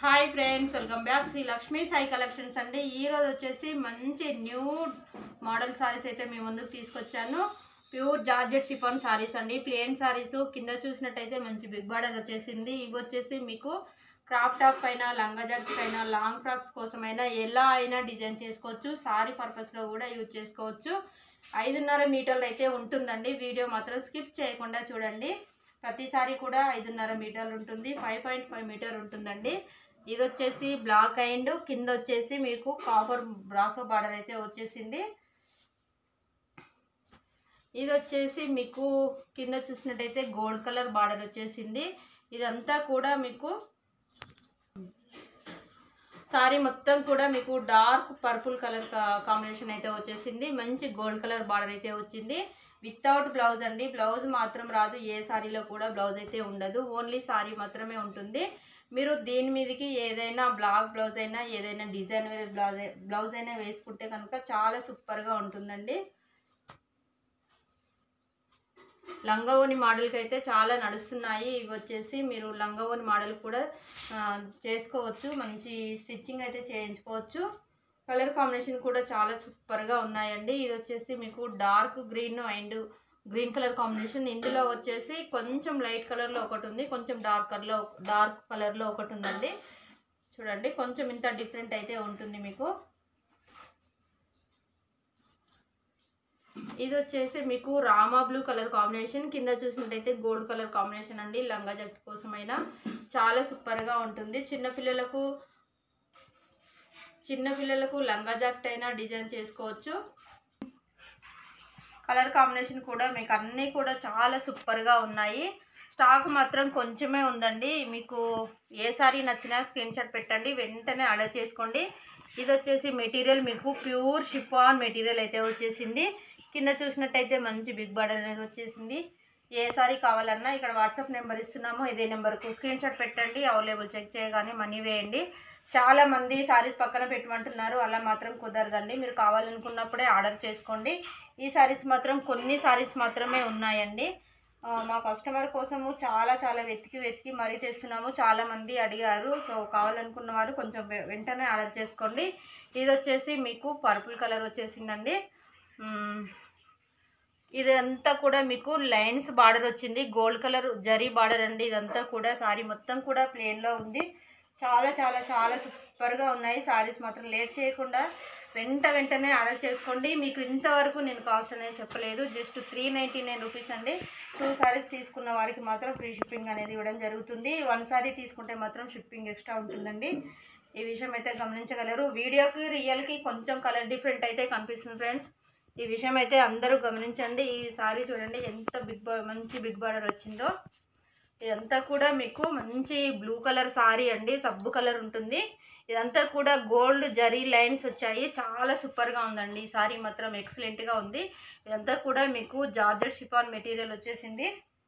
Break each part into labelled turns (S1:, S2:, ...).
S1: Hi friends welcome back Sri Lakshmi Sai collections అండి ఈ రోజు వచ్చేసి మంచి న్యూ మోడల్ సారీస్ అయితే మీ ముందుకు తీసుకొచ్చాను ప్యూర్ జార్జెట్ షిఫాన్ సారీస్ అండి ప్లేన్ సారీస్ కింద చూసినట్టయితే మంచి బిగ్ బార్డర్ వచ్చేసింది ఇవి వచ్చేసి మీకు క్రాప్ టాప్ పైన లంగా జాకెట్ పైన లాంగ్ ఫ్రాక్స్ కోసమైనా ఎలా అయినా డిజైన్ చేసుకోవచ్చు సారీ పర్పస్గా కూడా యూజ్ చేసుకోవచ్చు ఐదున్నర మీటర్లు అయితే ఉంటుందండి వీడియో మాత్రం స్కిప్ చేయకుండా చూడండి ప్రతిసారి కూడా ఐదున్నర మీటర్లు ఉంటుంది ఫైవ్ పాయింట్ ఫైవ్ మీటర్ ఉంటుందండి ఇది వచ్చేసి బ్లాక్ అండ్ కింద వచ్చేసి మీకు కాపర్ బ్రాసో బార్డర్ అయితే వచ్చేసింది ఇది వచ్చేసి మీకు కింద చూసినట్టయితే గోల్డ్ కలర్ బార్డర్ వచ్చేసింది ఇదంతా కూడా మీకు సారీ మొత్తం కూడా మీకు డార్క్ పర్పుల్ కలర్ కాంబినేషన్ అయితే వచ్చేసింది మంచి గోల్డ్ కలర్ బార్డర్ అయితే వచ్చింది వితౌట్ బ్లౌజ్ అండి బ్లౌజ్ మాత్రం రాదు ఏ సారీలో కూడా బ్లౌజ్ అయితే ఉండదు ఓన్లీ సారీ మాత్రమే ఉంటుంది మీరు దీని మీదకి ఏదైనా బ్లాక్ బ్లౌజ్ అయినా ఏదైనా డిజైన్ వేరే బ్లౌజ్ బ్లౌజ్ అయినా వేసుకుంటే కనుక చాలా సూపర్గా ఉంటుందండి లంగవోని మోడల్కి అయితే చాలా నడుస్తున్నాయి ఇవి వచ్చేసి మీరు లంగవోని మోడల్ కూడా ఆ, చేసుకోవచ్చు మంచి స్టిచ్చింగ్ అయితే చేయించుకోవచ్చు కలర్ కాంబినేషన్ కూడా చాలా సూపర్గా ఉన్నాయండి ఇది వచ్చేసి మీకు dark green and green colour combination ఇందులో వచ్చేసి కొంచెం లైట్ కలర్లో ఒకటి ఉంది కొంచెం డార్క్ కలర్లో డార్క్ కలర్లో ఒకటి ఉందండి చూడండి కొంచెం ఇంత డిఫరెంట్ అయితే ఉంటుంది మీకు ఇది వచ్చేసి మీకు రామా బ్లూ కలర్ కాంబినేషన్ కింద చూసినట్టయితే గోల్డ్ కలర్ కాంబినేషన్ అండి లంగా జాకెట్ కోసమైనా చాలా సూపర్గా ఉంటుంది చిన్నపిల్లలకు చిన్నపిల్లలకు లంగా జాకెట్ అయినా డిజైన్ చేసుకోవచ్చు కలర్ కాంబినేషన్ కూడా మీకు అన్నీ కూడా చాలా సూపర్గా ఉన్నాయి స్టాక్ మాత్రం కొంచెమే ఉందండి మీకు ఏ సారీ నచ్చినా స్క్రీన్ షాట్ పెట్టండి వెంటనే ఆర్డర్ చేసుకోండి ఇది వచ్చేసి మెటీరియల్ మీకు ప్యూర్ షిఫాన్ మెటీరియల్ అయితే వచ్చేసింది కింద చూసినట్టయితే మంచి బిగ్ బార్డర్ అనేది వచ్చేసింది ఏ సారీ కావాలన్నా ఇక్కడ వాట్సాప్ నెంబర్ ఇస్తున్నాము ఇదే నెంబర్కు స్క్రీన్ షాట్ పెట్టండి అవైలబుల్ చెక్ చేయగానే మనీ వేయండి చాలా మంది సారీస్ పక్కన పెట్టమంటున్నారు అలా మాత్రం కుదరదండి మీరు కావాలనుకున్నప్పుడే ఆర్డర్ చేసుకోండి ఈ సారీస్ మాత్రం కొన్ని సారీస్ మాత్రమే ఉన్నాయండి ఆ, మా కస్టమర్ కోసము చాలా చాలా వెతికి వెతికి మరీ తెస్తున్నాము చాలా మంది అడిగారు సో కావాలనుకున్న వారు కొంచెం వె- వెంటనే ఆర్డర్ చేసుకోండి ఇది వచ్చేసి మీకు పర్పుల్ కలర్ వచ్చేసిందండి మ్మ్. ఇదంతా కూడా మీకు లైన్స్ బార్డర్ వచ్చింది గోల్డ్ కలర్ జరీ బార్డర్ అండి ఇదంతా కూడా సారీ మొత్తం కూడా ప్లేన్లో ఉంది చాలా చాలా చాలా సూపర్గా ఉన్నాయి సారీస్ మాత్రం లేట్ చేయకుండా వెంట వెంటనే ఆర్డర్ చేసుకోండి మీకు ఇంతవరకు నేను కాస్ట్ అనేది చెప్పలేదు just three ninety nine rupees అండి టూ సారీస్ తీసుకున్న వారికి మాత్రం ఫ్రీ షిప్పింగ్ అనేది ఇవ్వడం జరుగుతుంది వన్ సారీ తీసుకుంటే మాత్రం షిప్పింగ్ ఎక్స్ట్రా ఉంటుందండి ఈ విషయం అయితే గమనించగలరు వీడియోకి రియల్కి కొంచెం కలర్ డిఫరెంట్ అయితే కనిపిస్తుంది ఫ్రెండ్స్ ఈ విషయం అయితే అందరూ గమనించండి ఈ సారీ చూడండి ఎంత బిగ్ బా మంచి బిగ్ బార్డర్ వచ్చిందో ఇదంతా కూడా మీకు మంచి బ్లూ కలర్ సారీ అండి సబ్బు కలర్ ఉంటుంది ఇదంతా కూడా గోల్డ్ జరీ లైన్స్ వచ్చాయి చాలా సూపర్గా ఉందండి ఈ సారీ మాత్రం ఎక్సలెంట్గా ఉంది ఇదంతా కూడా మీకు జార్జెట్ షిఫాన్ మెటీరియల్ వచ్చేసింది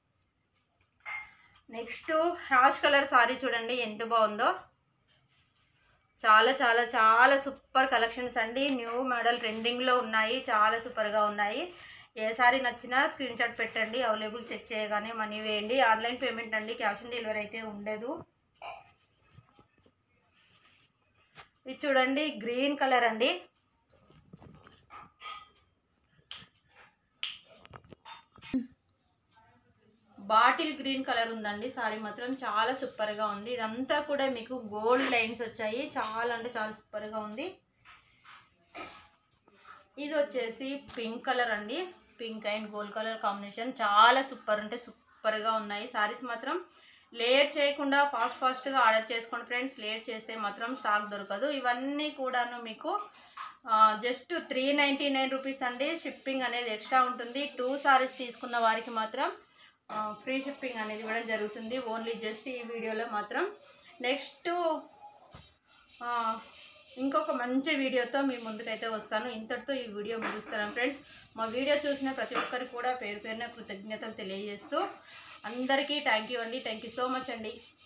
S1: నెక్స్ట్ హ్యాష్ కలర్ సారీ చూడండి ఎంత బాగుందో చాలా చాలా చాలా సూపర్ కలెక్షన్స్ అండి న్యూ మోడల్ ట్రెండింగ్లో ఉన్నాయి చాలా సూపర్గా ఉన్నాయి ఏ సారీ నచ్చినా స్క్రీన్ షాట్ పెట్టండి అవైలబుల్ చెక్ చేయగానే మనీ వేయండి ఆన్లైన్ పేమెంట్ అండి క్యాష్ ఆన్ డెలివరీ అయితే ఉండదు ఇది చూడండి గ్రీన్ కలర్ అండి బాటిల్ గ్రీన్ కలర్ ఉందండి సారీ మాత్రం చాలా సూపర్గా ఉంది ఇదంతా కూడా మీకు గోల్డ్ లైన్స్ వచ్చాయి చాలా అంటే చాలా సూపర్గా ఉంది ఇది వచ్చేసి పింక్ కలర్ అండి pink and gold colour combination చాలా సూపర్ అంటే సూపర్గా ఉన్నాయి సారీస్ మాత్రం లేట్ చేయకుండా ఫాస్ట్ ఫాస్ట్గా ఆర్డర్ చేసుకోండి ఫ్రెండ్స్ లేట్ చేస్తే మాత్రం స్టాక్ దొరకదు ఇవన్నీ కూడాను మీకు just three ninety nine rupees అండి షిప్పింగ్ అనేది ఎక్స్ట్రా ఉంటుంది టూ సారీస్ తీసుకున్న వారికి మాత్రం ఫ్రీ షిప్పింగ్ అనేది ఇవ్వడం జరుగుతుంది ఓన్లీ జస్ట్ ఈ వీడియోలో మాత్రం నెక్స్ట్ ఇంకొక మంచి వీడియోతో మీ ముందుకైతే వస్తాను ఇంతటితో ఈ వీడియో ముగిస్తాను ఫ్రెండ్స్ మా వీడియో చూసిన ప్రతి ఒక్కరికి కూడా పేరు పేరున కృతజ్ఞతలు తెలియజేస్తూ అందరికీ థ్యాంక్ యూ అండి థ్యాంక్ యూ సో మచ్ అండి